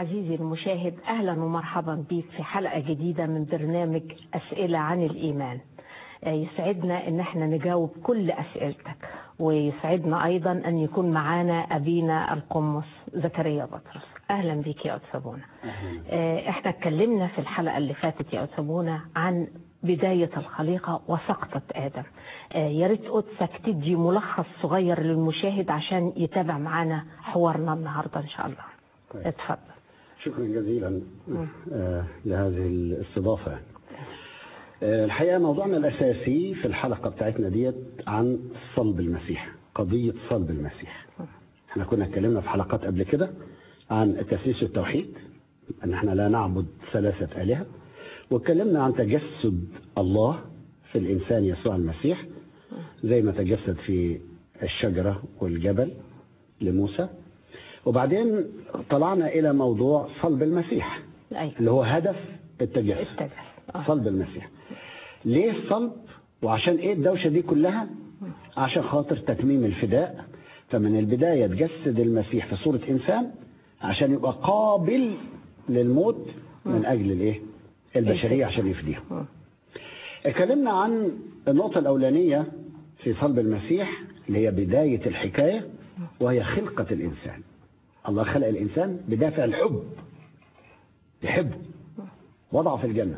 عزيزي المشاهد أهلا ومرحبا بك في حلقة جديدة من برنامج أسئلة عن الإيمان آه، يسعدنا ان احنا نجاوب كل اسئلتك ويسعدنا ايضا ان يكون معانا ابينا القمص زكريا بطرس اهلا بك يا أتسابونا آه، احنا اتكلمنا في الحلقه اللي فاتت يا أتسابونا عن بدايه الخليقه وسقطه ادم آه، يا ريت قدسك تدي ملخص صغير للمشاهد عشان يتابع معانا حوارنا النهارده ان شاء الله كويس. اتفضل شكرا جزيلا آه، لهذه الاستضافة آه، الحقيقة موضوعنا الأساسي في الحلقة بتاعتنا ديت عن صلب المسيح قضية صلب المسيح احنا كنا اتكلمنا في حلقات قبل كده عن تأسيس التوحيد ان احنا لا نعبد ثلاثة آلهة واتكلمنا عن تجسد الله في الإنسان يسوع المسيح زي ما تجسد في الشجرة والجبل لموسى وبعدين طلعنا إلى موضوع صلب المسيح ايوه اللي هو هدف التجسد التجسد آه. صلب المسيح ليه الصلب وعشان ايه الدوشه دي كلها عشان خاطر تتميم الفداء فمن البدايه تجسد المسيح في صوره انسان عشان يبقى قابل للموت من اجل الايه البشريه عشان يفديهم مم. اتكلمنا عن النقطه الاولانيه في صلب المسيح اللي هي بدايه الحكايه وهي خلقه الانسان الله خلق الانسان بدافع الحب يحبه وضعه في الجنه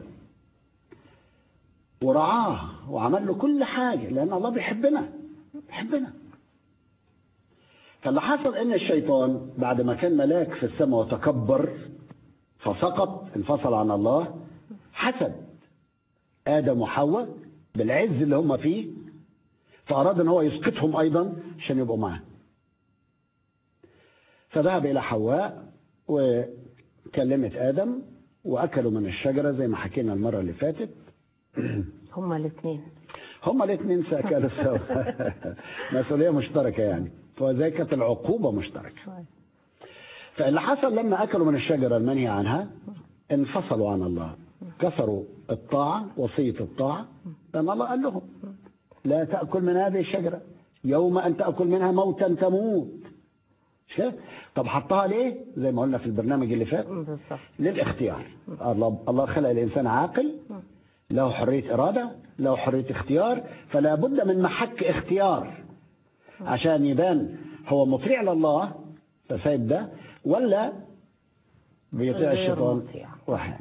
ورعاه وعمل له كل حاجه لان الله بيحبنا بيحبنا فاللي حصل ان الشيطان بعد ما كان ملاك في السماء وتكبر فسقط انفصل عن الله حسد ادم وحواء بالعز اللي هم فيه فاراد ان هو يسقطهم ايضا عشان يبقوا معاه فذهب الى حواء وكلمت ادم واكلوا من الشجره زي ما حكينا المره اللي فاتت هما الاثنين هما الاثنين ساكلوا سوا مسؤوليه مشتركه يعني فزي كانت العقوبه مشتركه فاللي حصل لما اكلوا من الشجره المنهي عنها انفصلوا عن الله كسروا الطاعه وصيه الطاعه لان الله قال لهم لا تاكل من هذه الشجره يوم ان تاكل منها موتا تموت مش كده؟ طب حطها ليه؟ زي ما قلنا في البرنامج اللي فات بالظبط للاختيار الله الله خلق الانسان عاقل له حريه اراده له حريه اختيار فلا بد من محك اختيار عشان يبان هو مطيع لله فسايب ده ولا بيطيع غير الشيطان مطيع. واحد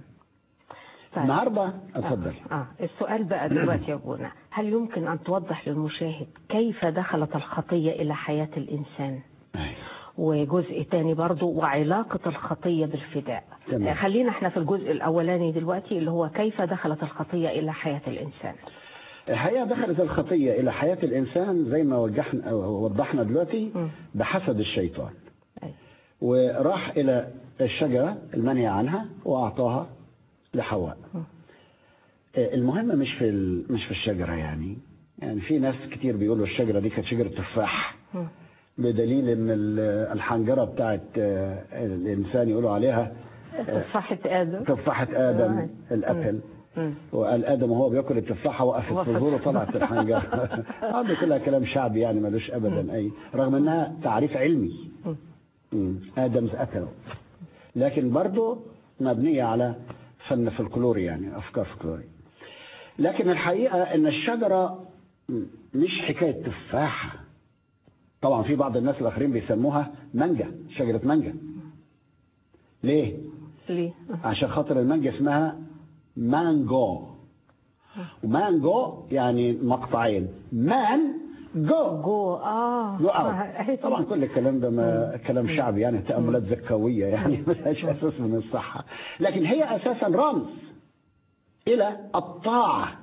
طيب. النهارده اتفضل آه. آه. السؤال بقى دلوقتي يا ابونا هل يمكن ان توضح للمشاهد كيف دخلت الخطيه الى حياه الانسان؟ أيوة. وجزء تاني برضو وعلاقة الخطية بالفداء تمام. آه، خلينا احنا في الجزء الأولاني دلوقتي اللي هو كيف دخلت الخطية إلى حياة الإنسان الحقيقه دخلت الخطيه الى حياه الانسان زي ما وجحنا أو وضحنا دلوقتي مم. بحسد الشيطان أيوة. وراح الى الشجره المنهي عنها واعطاها لحواء آه، المهم مش في ال- مش في الشجره يعني يعني في ناس كتير بيقولوا الشجره دي كانت شجره تفاح مم. بدليل ان ال- الحنجره بتاعت آه، الانسان يقولوا عليها تفاحة آدم تفاحه ادم آه. الابل مم. وقال ادم وهو بياكل التفاحه وقفت وقفت. في زوره طلعت الحنجره هذا كلها كلام شعبي يعني ملوش ابدا اي رغم انها تعريف علمي مم. مم. ادمز ابل لكن برضه مبنيه على فن فلكلوري يعني افكار فلكلوريه لكن الحقيقه ان الشجره م- مش حكايه تفاحه طبعا في بعض الناس الاخرين بيسموها مانجا شجره مانجا ليه ليه؟ عشان خاطر المانجا اسمها مانجو ومانجو يعني مقطعين مان جو جو اه جو آه، اوت طبعا كل الكلام ده ما كلام شعبي يعني تاملات زكويه يعني ملهاش اساس من الصحه لكن هي اساسا رمز الى الطاعه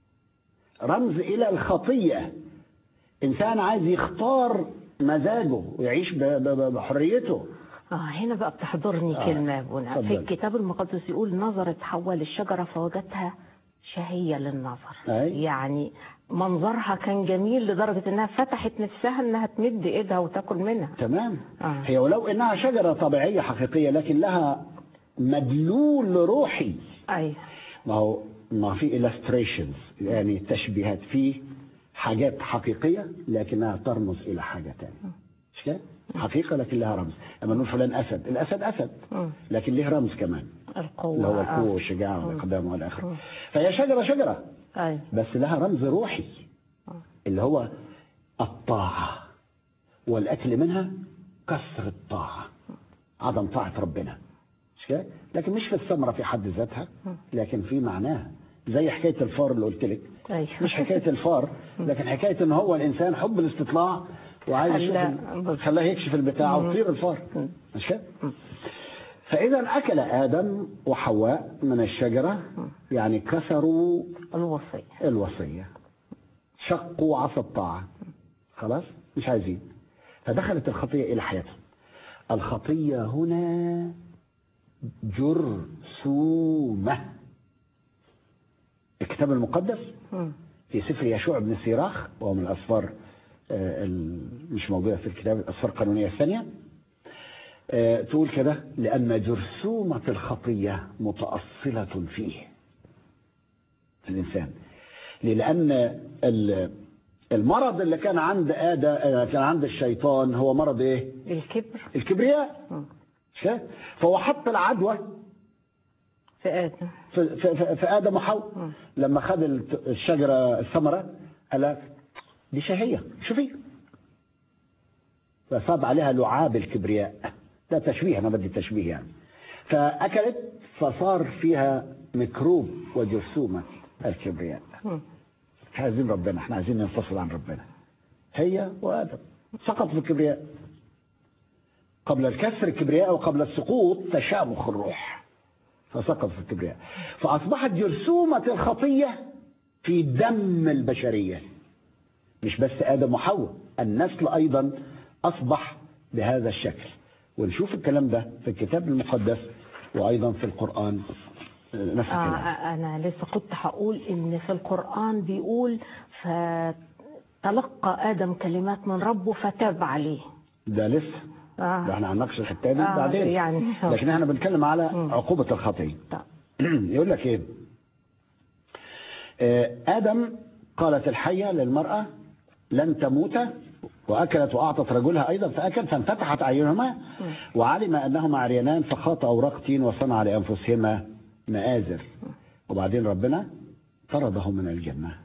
رمز الى الخطيه انسان عايز يختار مزاجه ويعيش ب- ب- بحريته اه هنا بقى بتحضرني آه. كلمة يا ابونا في اتفضل. الكتاب المقدس يقول نظرت حواء للشجرة فوجدتها شهية للنظر أي. يعني منظرها كان جميل لدرجة انها فتحت نفسها انها تمد ايدها وتاكل منها تمام آه. هي ولو انها شجره طبيعيه حقيقيه لكن لها مدلول روحي ايوه ما هو ما في illustrations يعني تشبيهات في حاجات حقيقيه لكنها ترمز الى حاجه ثانيه مش كده؟ حقيقة لكن لها رمز أما نقول فلان أسد الأسد أسد مم. لكن له رمز كمان القوة اللي هو آه. القوة والشجاعة والإقدام والى آخره فهي شجرة شجرة أي بس لها رمز روحي آه. اللي هو الطاعة والأكل منها كسر الطاعة عدم طاعة ربنا مش كده؟ لكن مش في الثمرة في حد ذاتها لكن في معناها زي حكاية الفار اللي قلت لك أي مش حكاية الفار لكن حكاية ان هو الانسان حب الاستطلاع وعايز خلاه- يشوف خلاه يكشف البتاع ويطير الفار مش كده؟ فإذا أكل آدم وحواء من الشجرة يعني كسروا الوصية الوصية شقوا عصا الطاعة خلاص مش عايزين فدخلت الخطية إلى حياتهم الخطية هنا جرثومة الكتاب المقدس مم. في سفر يشوع بن سيراخ وهو من الأسفار آه، ال- مش موجودة في الكتاب الأسفار القانونية الثانية آه، تقول كده لأن جرثومة الخطية متأصلة فيه في الإنسان ليه؟ لأن ال- المرض اللي كان عند آدم آه، كان عند الشيطان هو مرض إيه؟ الكبر الكبرياء مم. مش كده؟ فهو حط العدوى في آدم في, في, في- في ادم وحواء لما خد الت- الشجره الثمره قال لها دي شهيه شوفي فصاب عليها لعاب الكبرياء ده تشبيه انا بدي تشبيه يعني فاكلت فصار فيها ميكروب وجرثومه الكبرياء مم. مش عايزين ربنا احنا عايزين ننفصل عن ربنا هي وادم سقط في الكبرياء قبل الكسر الكبرياء وقبل السقوط تشامخ الروح فسقط في الكبرياء فاصبحت جرثومه الخطيه في دم البشريه مش بس ادم وحواء النسل ايضا اصبح بهذا الشكل ونشوف الكلام ده في الكتاب المقدس وايضا في القران آه، نفس آه الكلام أنا لسه كنت هقول إن في القرآن بيقول فتلقى آدم كلمات من ربه فتاب عليه ده لسه آه. ده احنا هنناقش الحته دي آه، بعدين يعني. لكن احنا بنتكلم على مم. عقوبه الخطيه طب. يقول لك ايه آه، ادم قالت الحيه للمراه لن تموت واكلت واعطت رجلها ايضا فاكل فانفتحت اعينهما وعلم انهما عريانان فخاط اوراق تين وصنع لانفسهما مآزر وبعدين ربنا طرده من الجنه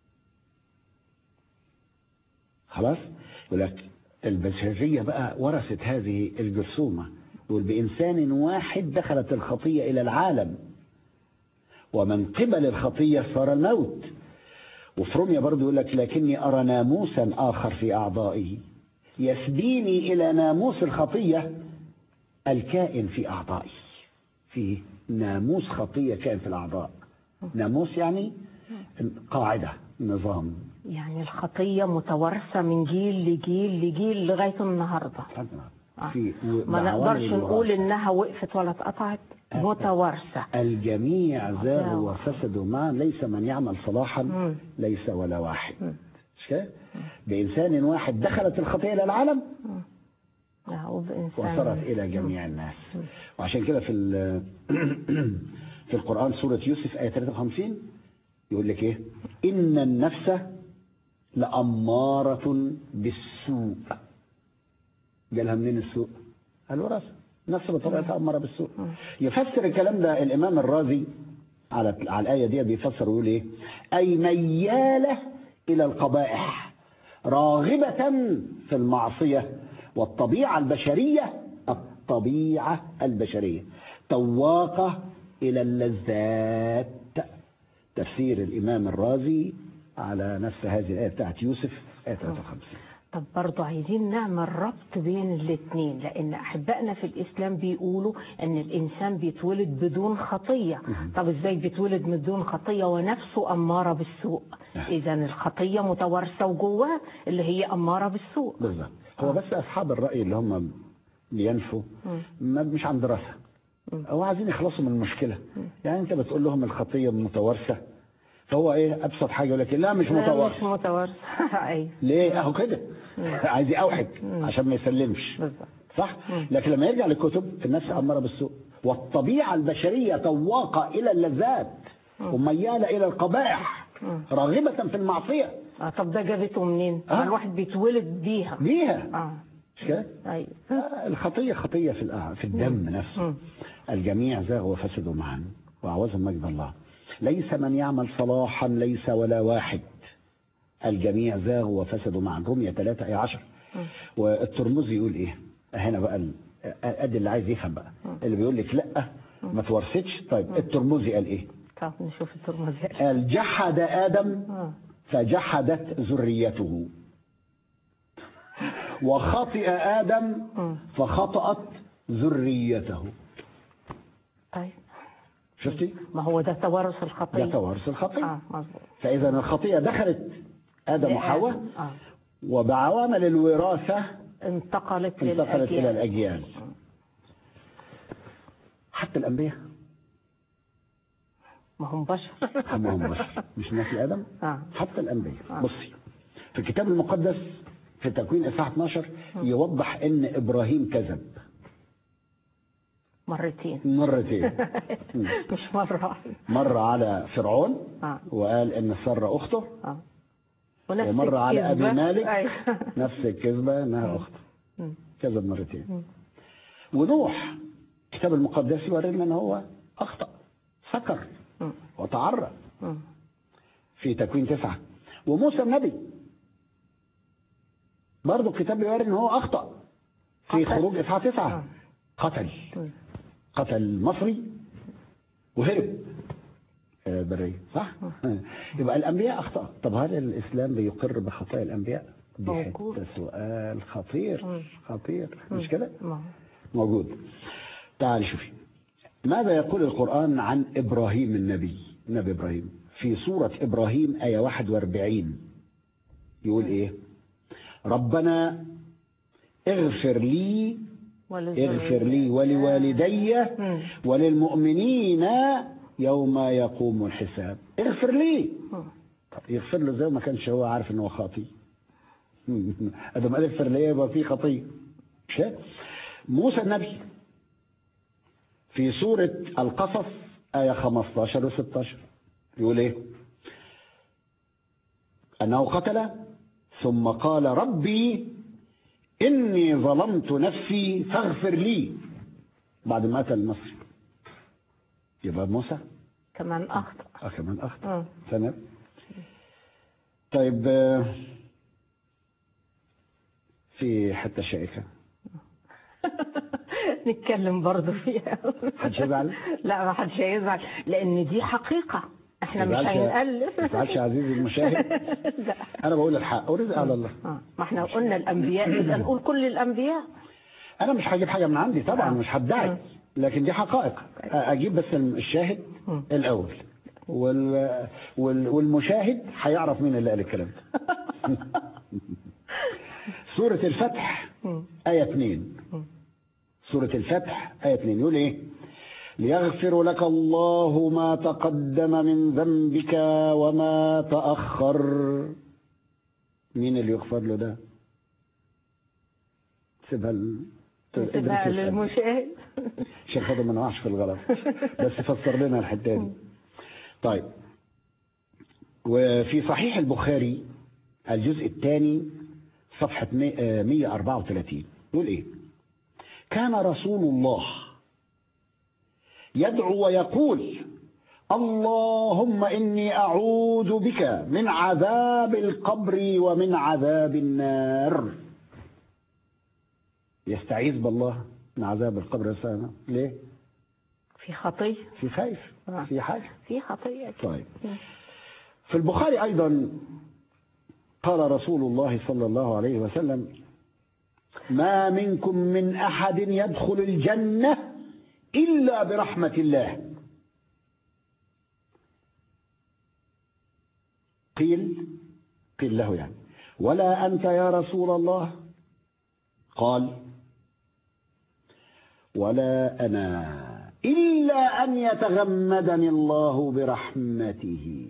خلاص يقول لك البشريه بقى ورثت هذه الجرثومه يقول بانسان واحد دخلت الخطيه الى العالم ومن قبل الخطيه صار الموت وفي روميا برضه يقول لك لكني ارى ناموسا اخر في اعضائي يسبيني الى ناموس الخطيه الكائن في اعضائي في ناموس خطيه كائن في الاعضاء ناموس يعني قاعده نظام يعني الخطية متوارثة من جيل لجيل لجيل لغاية النهاردة آه. في ما بعوامل نقدرش الوراثة. نقول إنها وقفت ولا اتقطعت متوارثة الجميع زاغوا آه. وفسدوا معا ليس من يعمل صلاحا مم. ليس ولا واحد مش كده؟ بانسان واحد دخلت الخطيه الى العالم آه، وبإنسان وصلت الى جميع الناس وعشان كده في ال- في القران سوره يوسف ايه 53 يقول لك ايه؟ ان النفس لاماره بالسوء جالها منين السوء؟ الوراثه نفس بطبيعتها اماره بالسوء يفسر الكلام ده الامام الرازي على على الايه دي بيفسر ويقول ايه؟ اي مياله الى القبائح راغبه في المعصيه والطبيعه البشريه الطبيعه البشريه تواقه الى اللذات تفسير الامام الرازي على نفس هذه الايه بتاعت يوسف ايه 53 طب برضو عايزين نعمل ربط بين الاثنين لان احبائنا في الاسلام بيقولوا ان الانسان بيتولد بدون خطيه طب ازاي بيتولد بدون خطيه ونفسه اماره بالسوء نعم. اذا الخطيه متوارثه وجواه اللي هي اماره بالسوء بالظبط هو بس اصحاب الراي اللي هم بينفوا ما مش عن دراسه هو عايزين يخلصوا من المشكله يعني انت بتقول لهم الخطيه متوارثه فهو ايه ابسط حاجه يقول لك لا مش لا، مش متوارث متوارثه ايوه ليه اهو كده عايز يوحد عشان ما يسلمش بالظبط صح لكن لما يرجع للكتب النفس اماره بالسوء والطبيعه البشريه تواقه الى اللذات ومياله الى القبائح راغبه في المعصيه آه طب ده جابته منين؟ آه. آه. الواحد بيتولد بيها بيها اه مش كده؟ ايوه آه، الخطية خطية في الأع- في الدم نفسه مم. الجميع زاغوا وفسدوا معا وأعوزهم مجد الله ليس من يعمل صلاحا ليس ولا واحد الجميع زاغوا وفسدوا معا رمية 3 آية 10 والترمذي يقول إيه هنا بقى ال- أدي اللي عايز يفهم بقى اللي بيقول لك لا ما تورثتش طيب الترمذي قال إيه طب نشوف الترمذي قال جحد آدم آه. فجحدت ذريته وخطئ آدم مم. فخطأت ذريته طيب شفتي ما هو ده توارث ده الخطيه توارث الخطية اه مظبوط فإذا الخطية دخلت آدم وحواء اه وبعوامل الوراثة انتقلت انتقلت إلى للأجيال الأجيال حتى الأنبياء ما هم بشر هم هم بشر مش نسل آدم آه. حتى الأنبياء آه. بصي في الكتاب المقدس في تكوين إصحاح 12 يوضح إن إبراهيم كذب مرتين مرتين مش مرة واحدة مرة على فرعون آه. وقال إن سارة أخته اه ونفس ومرة على أبي الكذبة. مالك أيوة. نفس الكذبة إنها أخته مم. كذب مرتين ونوح الكتاب المقدس يورينا إن هو أخطأ سكر مم. وتعرى مم. في تكوين تسعة وموسى النبي برضه الكتاب بيوري ان هو اخطا في قتل. خروج اصحاح تسعه آه. قتل مم. قتل مصري وهرب آه، برية صح؟ يبقى الانبياء اخطا طب هل الاسلام بيقر بخطايا الانبياء؟ دي موجود. حته سؤال خطير مم. خطير مش كده؟ ما هو. موجود تعالي شوفي ماذا يقول القرآن عن إبراهيم النبي نبي إبراهيم في سورة إبراهيم آية 41 يقول إيه ربنا اغفر لي ولذرية. اغفر لي ولوالدي مم. وللمؤمنين يوم يقوم الحساب اغفر لي مم. طب يغفر له زي ما كانش هو عارف ان هو خاطي ادم قال اغفر لي يبقى في خطيه مش كده؟ موسى النبي في سورة القصص آية 15 و 16 يقول إيه؟ أنه قتل ثم قال ربي إني ظلمت نفسي فاغفر لي بعد ما قتل المصري يبقى موسى كمان أخطأ اه كمان اخطا آه. تمام طيب آه، في حته شائكه نتكلم برضه فيها حدش يزعل؟ لا ما حدش هيزعل لأن دي حقيقة احنا مش يزعلش- هنألف ما تزعلش يا عزيزي المشاهد لا انا بقول الحق ورزق على الله آه. ما احنا قلنا الأنبياء يبقى نقول كل الأنبياء انا مش هجيب حاجه من عندي طبعا آه. مش هدعي آه. لكن دي حقائق اجيب بس الشاهد مم. الاول وال... وال... والمشاهد هيعرف مين اللي قال الكلام ده سورة الفتح مم. آية 2 مم. سورة الفتح آية 2 يقول إيه؟ ليغفر لك الله ما تقدم من ذنبك وما تأخر مين اللي يغفر له ده؟ سيبها ل... نسيبها إدريس يسأل. للمشاهد عشان خاطر ما نقعش في الغلط بس فسر لنا الحته دي طيب وفي صحيح البخاري الجزء الثاني صفحة مي- آه، 134 يقول ايه كان رسول الله يدعو ويقول اللهم إني أعوذ بك من عذاب القبر ومن عذاب النار يستعيذ بالله من عذاب القبر والسنة ليه؟ في خطية في خايف آه. في حاجة في خطية طيب في البخاري أيضا قال رسول الله صلى الله عليه وسلم ما منكم من أحد يدخل الجنة إلا برحمة الله قيل قيل له يعني ولا أنت يا رسول الله قال ولا أنا إلا أن يتغمدني الله برحمته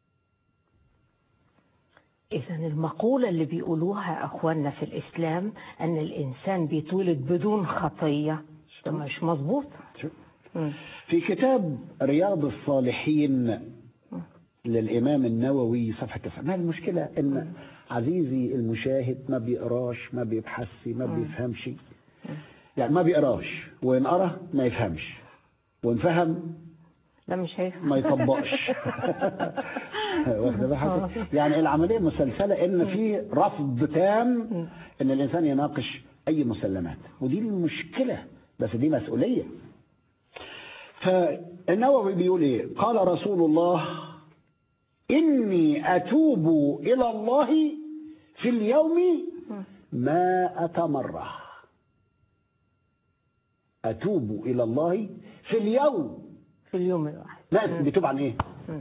إذا المقولة اللي بيقولوها أخواننا في الإسلام أن الإنسان بيتولد بدون خطية ده مش مظبوط شوف. مم. في كتاب رياض الصالحين للإمام النووي صفحة 9 ما المشكلة إن عزيزي المشاهد ما بيقراش ما بيبحثش ما بيفهمش يعني ما بيقراش وإن قرا ما يفهمش وإن فهم لا مش هيفهم ما يطبقش واخده بالك يعني العمليه مسلسله ان في رفض تام ان الانسان يناقش اي مسلمات ودي المشكله بس دي مسؤوليه فالنووي بيقول ايه قال رسول الله اني اتوب الى الله في اليوم مائة مرة أتوب إلى الله في اليوم في اليوم الواحد لا بيتوب عن ايه؟ مم.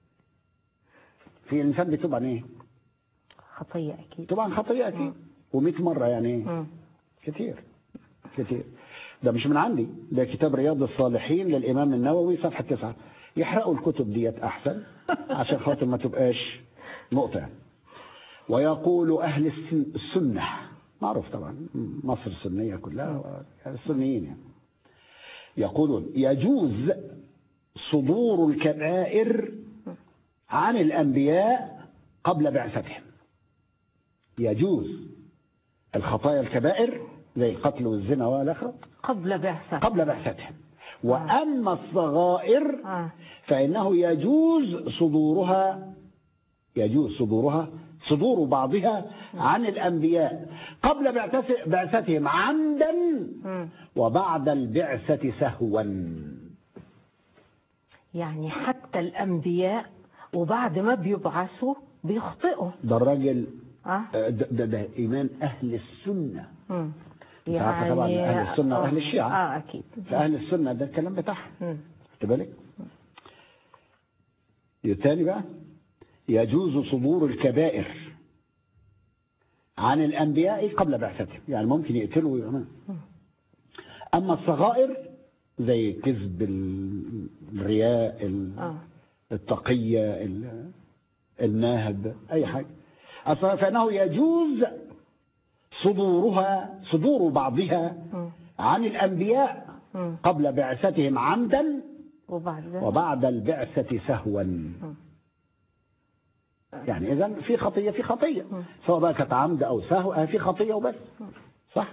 في انسان بيتوب عن ايه؟ خطية أكيد بيتوب عن خطيئة اكيد و100 مرة يعني ايه؟ مم. كتير كتير ده مش من عندي ده كتاب رياض الصالحين للامام النووي صفحة تسعة يحرقوا الكتب ديت احسن عشان خاطر ما تبقاش نقطة يعني. ويقول اهل السن- السنة معروف طبعا مصر السنية كلها السنيين يعني يقولون يجوز صدور الكبائر عن الانبياء قبل بعثتهم يجوز الخطايا الكبائر زي القتل والزنا والاخره قبل بعثة قبل بعثتهم واما الصغائر آه. فانه يجوز صدورها يجوز صدورها صدور بعضها عن الانبياء قبل بعثت- بعثتهم عمدا مم. وبعد البعثه سهوا يعني حتى الأنبياء وبعد ما بيبعثوا بيخطئوا ده الراجل اه ده, ده, ده ايمان اهل السنه مم. أنت عارفة طبعاً أهل السنة آه. وأهل الشيعة. اه أكيد فاهل السنه ده الكلام بتاعهم مم. خد بالك الثاني بقى يجوز صدور الكبائر عن الانبياء قبل بعثتهم يعني ممكن يقتلوا ويعملوا. اما الصغائر زي كذب ال- الرياء ال- اه التقيه ال- الناهب اي حاجه الصغائر فانه يجوز صدورها صدور بعضها مم. عن الانبياء مم. قبل بعثتهم عمدا وبعد ذلك وبعد البعثة سهوا يعني إذا في خطية في خطية سواء بقى كانت عمد أو سهو آه، في خطية وبس صح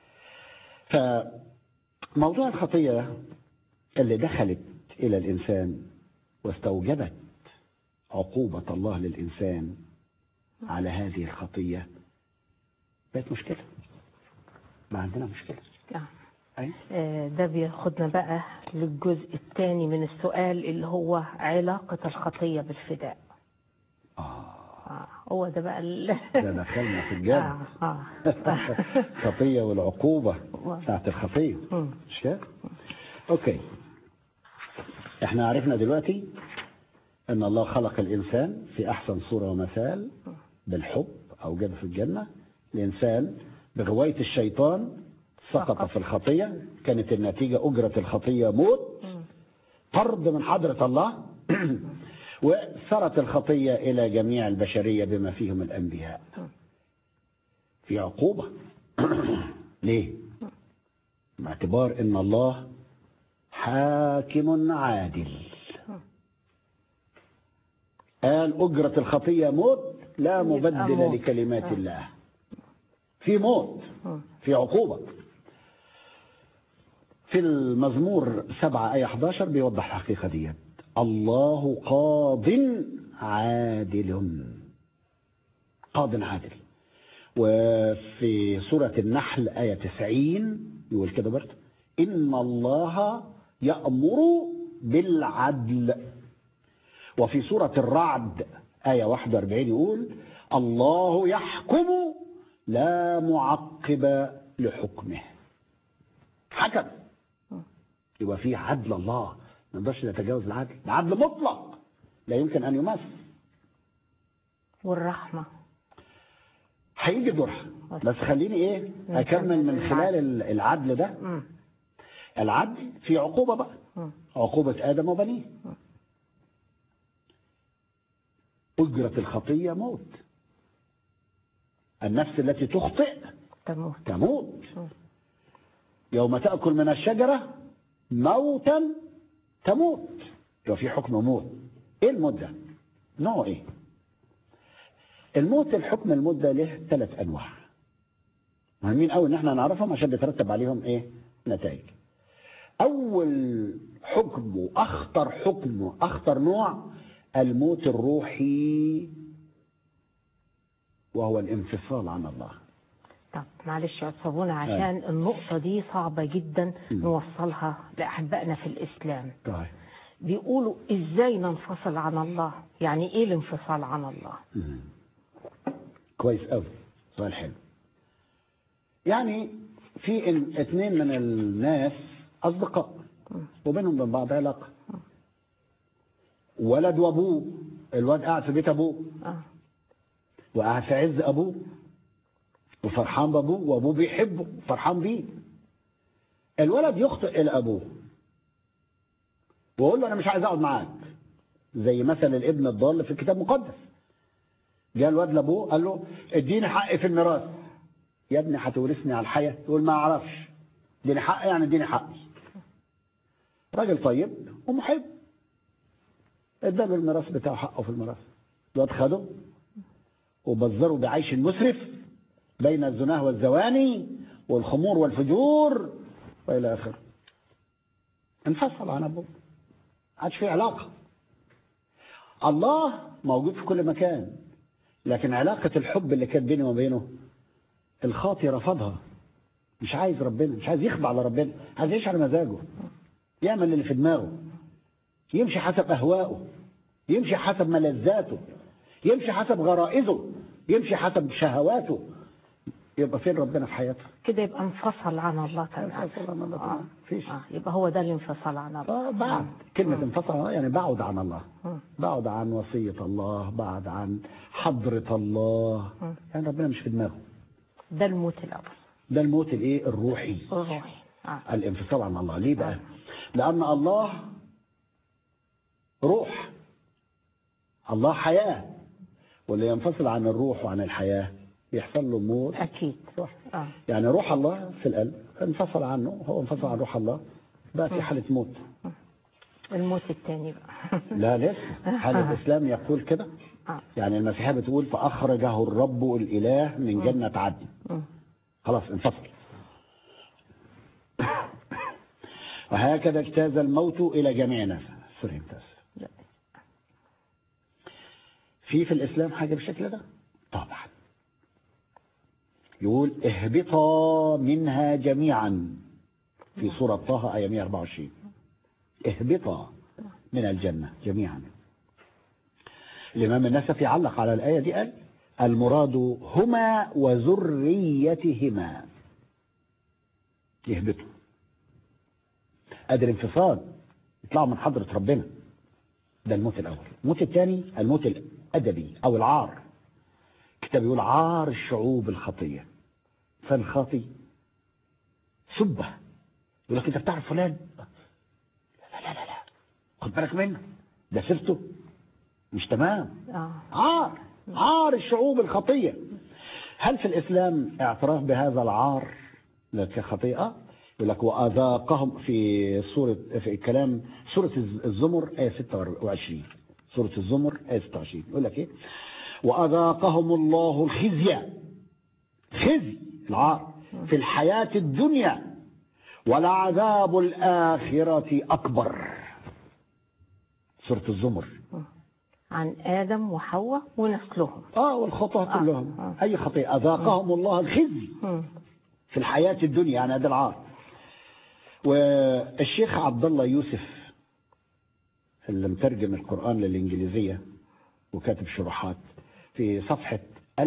فموضوع الخطية اللي دخلت إلى الإنسان واستوجبت عقوبة الله للإنسان على هذه الخطية بقت مشكلة ما عندنا مشكلة آه. أي آه، ده بياخدنا بقى للجزء الثاني من السؤال اللي هو علاقة الخطية بالفداء آه آه. هو ده بقى ال... ده دخلنا في الجد آه. آه. الخطية والعقوبة بتاعت الخطية مم. مش كده؟ اوكي احنا عرفنا دلوقتي ان الله خلق الانسان في احسن صورة ومثال بالحب اوجده في الجنة الانسان بغواية الشيطان سقط سقط. في الخطية كانت النتيجة اجرة الخطية موت طرد من حضرة الله وسرت الخطية إلى جميع البشرية بما فيهم الأنبياء في عقوبة ليه؟ باعتبار ان الله حاكم عادل قال أجرة الخطية موت لا مبدل موت. لكلمات آه. الله في موت مم. في عقوبة في المزمور 7 آية 11 بيوضح الحقيقة دي الله قاض عادل قاض عادل وفي سورة النحل آية 90 يقول كده برضه إن الله يأمر بالعدل وفي سورة الرعد آية 41 يقول الله يحكم لا معقب لحكمه حكم يبقى في عدل الله ما نقدرش نتجاوز العدل ده عدل مطلق لا يمكن ان يمس والرحمة هيجي دورها بس خليني ايه اكمل من خلال العدل ده مم. العدل في عقوبه بقى مم. عقوبه ادم وبنيه اجره الخطيه موت النفس التي تخطئ تموت تموت مم. يوم تاكل من الشجره موتا تموت يبقى في حكم موت ايه الموت ده نوعه ايه الموت الحكم الموت ده له ثلاث انواع مهمين قوي ان احنا نعرفهم عشان بيترتب عليهم ايه نتائج اول حكم واخطر حكم واخطر نوع الموت الروحي وهو الانفصال عن الله طب معلش يا أستاذ صابونة عشان النقطة دي صعبة جدا مم. نوصلها لأحبائنا في الإسلام طيب بيقولوا إزاي ننفصل عن الله يعني إيه الانفصال عن الله مم. كويس قوي سؤال حلو يعني في ال- اتنين من الناس اصدقاء وبينهم وبين بعض علاقه ولد وابوه الواد قاعد في بيت ابوه آه. وقاعد في عز ابوه وفرحان بابوه وابوه بيحبه فرحان بيه الولد يخطئ الى ابوه ويقول له انا مش عايز اقعد معاك زي مثل الابن الضال في الكتاب المقدس جاء الواد لابوه قال له اديني حقي في الميراث يا ابني هتورثني على الحياه يقول ما اعرفش اديني حقي يعني اديني حقي راجل طيب ومحب اداله الميراث بتاعه حقه في الميراث الواد خده وبذره بعيش مسرف بين الزناه والزواني والخمور والفجور والى اخره انفصل عن ابوه ما عادش في علاقه الله موجود في كل مكان لكن علاقة الحب اللي كانت بيني وبينه الخاطي رفضها مش عايز ربنا مش عايز يخضع لربنا عايز يعيش على مزاجه يعمل اللي في دماغه يمشي حسب أهوائه يمشي حسب ملذاته يمشي حسب غرائزه يمشي حسب شهواته يبقى فين ربنا في حياته كده يبقى انفصل عن الله تماما انفصل عن الله آه. تماما. مفيش. آه. يبقى هو ده الانفصال عن الله آه بعد كلمة انفصل عن الله يعني بعد عن الله مم. بعد عن وصية الله بعد عن حضرة الله مم. يعني ربنا مش في دماغه ده الموت الأول ده الموت الايه الروحي الروحي آه. الانفصال عن الله ليه بقى لان الله روح الله حياه واللي ينفصل عن الروح وعن الحياه بيحصل له موت أكيد صح. آه. يعني روح الله في القلب انفصل عنه هو انفصل عن روح الله بقى في حاله موت الموت الثاني بقى لا لسه هل الاسلام يقول كده آه. يعني المسيحيه بتقول فاخرجه الرب الاله من جنه عدن مم. خلاص انفصل وهكذا اجتاز الموت الى جميع الناس سوري امتاز لا. في في الاسلام حاجه بالشكل ده طبعا يقول اهبطا منها جميعا في سوره طه ايه 124 اهبطا من الجنه جميعا الامام النسفي علق على الايه دي قال المراد هما وذريتهما يهبطوا ادي الانفصال يطلعوا من حضره ربنا ده الموت الاول الموت الثاني الموت الادبي او العار الكتاب يقول عار الشعوب الخطيه فالخاطي سبه يقول لك انت بتعرف فلان لا لا لا لا خد بالك منه ده سيرته مش تمام آه. عار عار الشعوب الخطيه هل في الاسلام اعتراف بهذا العار كخطيئه يقول لك واذاقهم في سوره في كلام سوره الزمر ايه 26 سوره الزمر ايه 26 يقول لك ايه واذاقهم الله الخزي خزي العار في الحياه الدنيا ولعذاب الاخره اكبر سوره الزمر عن آدم وحواء ونسلهم اه والخطأ آه، كلهم آه. اي خطيئه اذاقهم الله الخزي مم. في الحياه الدنيا يعني هذا العار والشيخ عبد الله يوسف اللي مترجم القران للانجليزيه وكاتب شروحات في صفحه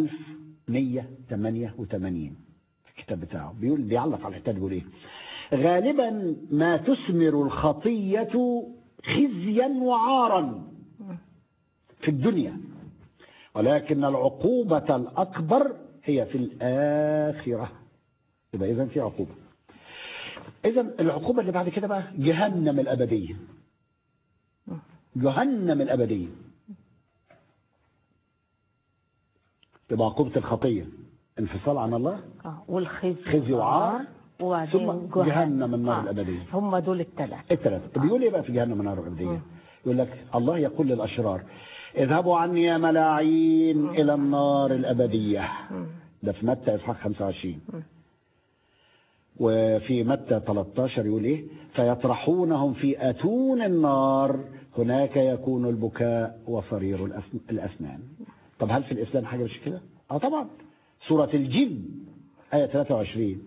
1188 في الكتاب بتاعه بيقول بيعلق على الحته دي بيقول ايه غالبا ما تثمر الخطيه خزيا وعارا في الدنيا ولكن العقوبة الأكبر هي في الآخرة يبقى إذا في عقوبة إذا العقوبة اللي بعد كده بقى جهنم الأبدية جهنم الأبدية يبقى عقوبة الخطية انفصال عن الله آه. والخزي خزي وعار وبعدين ثم جهنم النار الأبدية هم دول الثلاثة الثلاثة بيقول ايه بقى في جهنم النار الأبدية يقول لك الله يقول للأشرار اذهبوا عني يا ملاعين إلى النار الأبدية ده في متى إصحاح 25 وفي متى 13 يقول إيه فيطرحونهم في أتون النار هناك يكون البكاء وصرير الأس- الأسنان طب هل في الإسلام حاجة مش كده؟ اه طبعا سورة الجن آية 23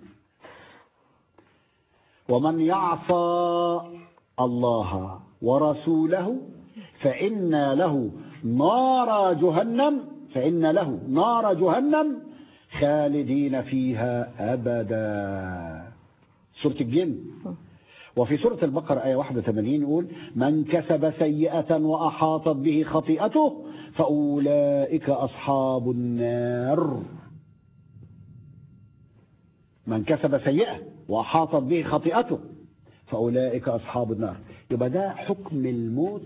ومن يعصى الله ورسوله فإن له نار جهنم فإن له نار جهنم خالدين فيها أبدا سورة الجن وفي سورة البقرة آية 81 يقول من كسب سيئة وأحاطت به خطيئته فأولئك أصحاب النار من كسب سيئة وأحاطت به خطيئته فأولئك أصحاب النار يبقى ده حكم الموت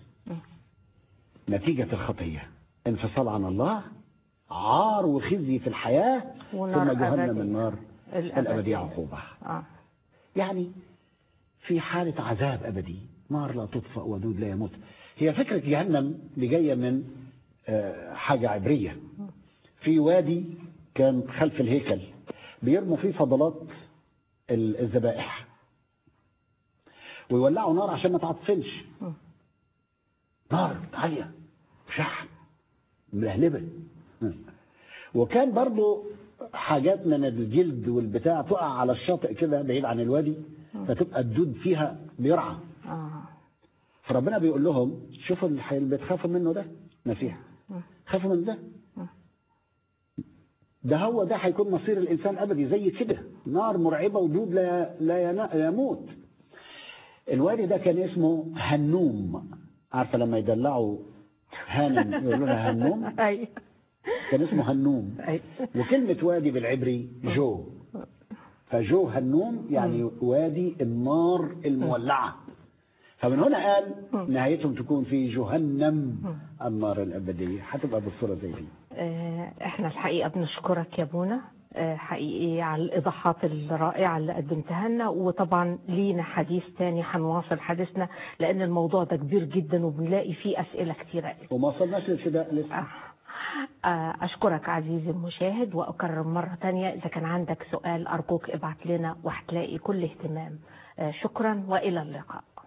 نتيجة الخطية انفصال عن الله عار وخزي في الحياة ونار ثم جهنم أبدي. النار الأبدية. الأبدية عقوبة آه. يعني في حالة عذاب أبدي نار لا تطفأ ودود لا يموت هي فكرة جهنم اللي جاية من آه، حاجة عبرية في وادي كان خلف الهيكل بيرموا فيه فضلات ال- الذبائح ويولعوا نار عشان ما تعطفنش نار عالية شحن ملهلبة وكان برضو حاجات من الجلد والبتاع تقع على الشاطئ كده بعيد عن الوادي فتبقى الدود فيها بيرعى آه. فربنا بيقول لهم شوفوا الحي- اللي بتخافوا منه ده مسيح خافوا من ده ده هو ده هيكون مصير الانسان ابدي زي كده نار مرعبه ودود لا لا ينا- يموت الوادي ده كان اسمه هنوم عارفه لما يدلعوا هانم يقولوا لها هنوم أي كان اسمه هنوم أي وكلمة وادي بالعبري جو فجو هنوم يعني وادي النار المولعة فمن هنا قال نهايتهم تكون في جهنم النار الأبدية هتبقى بالصورة زي دي آه، احنا الحقيقه بنشكرك يا بونا آه، حقيقي على الايضاحات الرائعه اللي قدمتها لنا وطبعا لينا حديث تاني هنواصل حديثنا لان الموضوع ده كبير جدا وبنلاقي فيه اسئله كتيره وما وصلناش للفداء لسه آه. آه، أشكرك عزيزي المشاهد وأكرر مرة تانية إذا كان عندك سؤال أرجوك ابعت لنا وهتلاقي كل اهتمام آه، شكرا وإلى اللقاء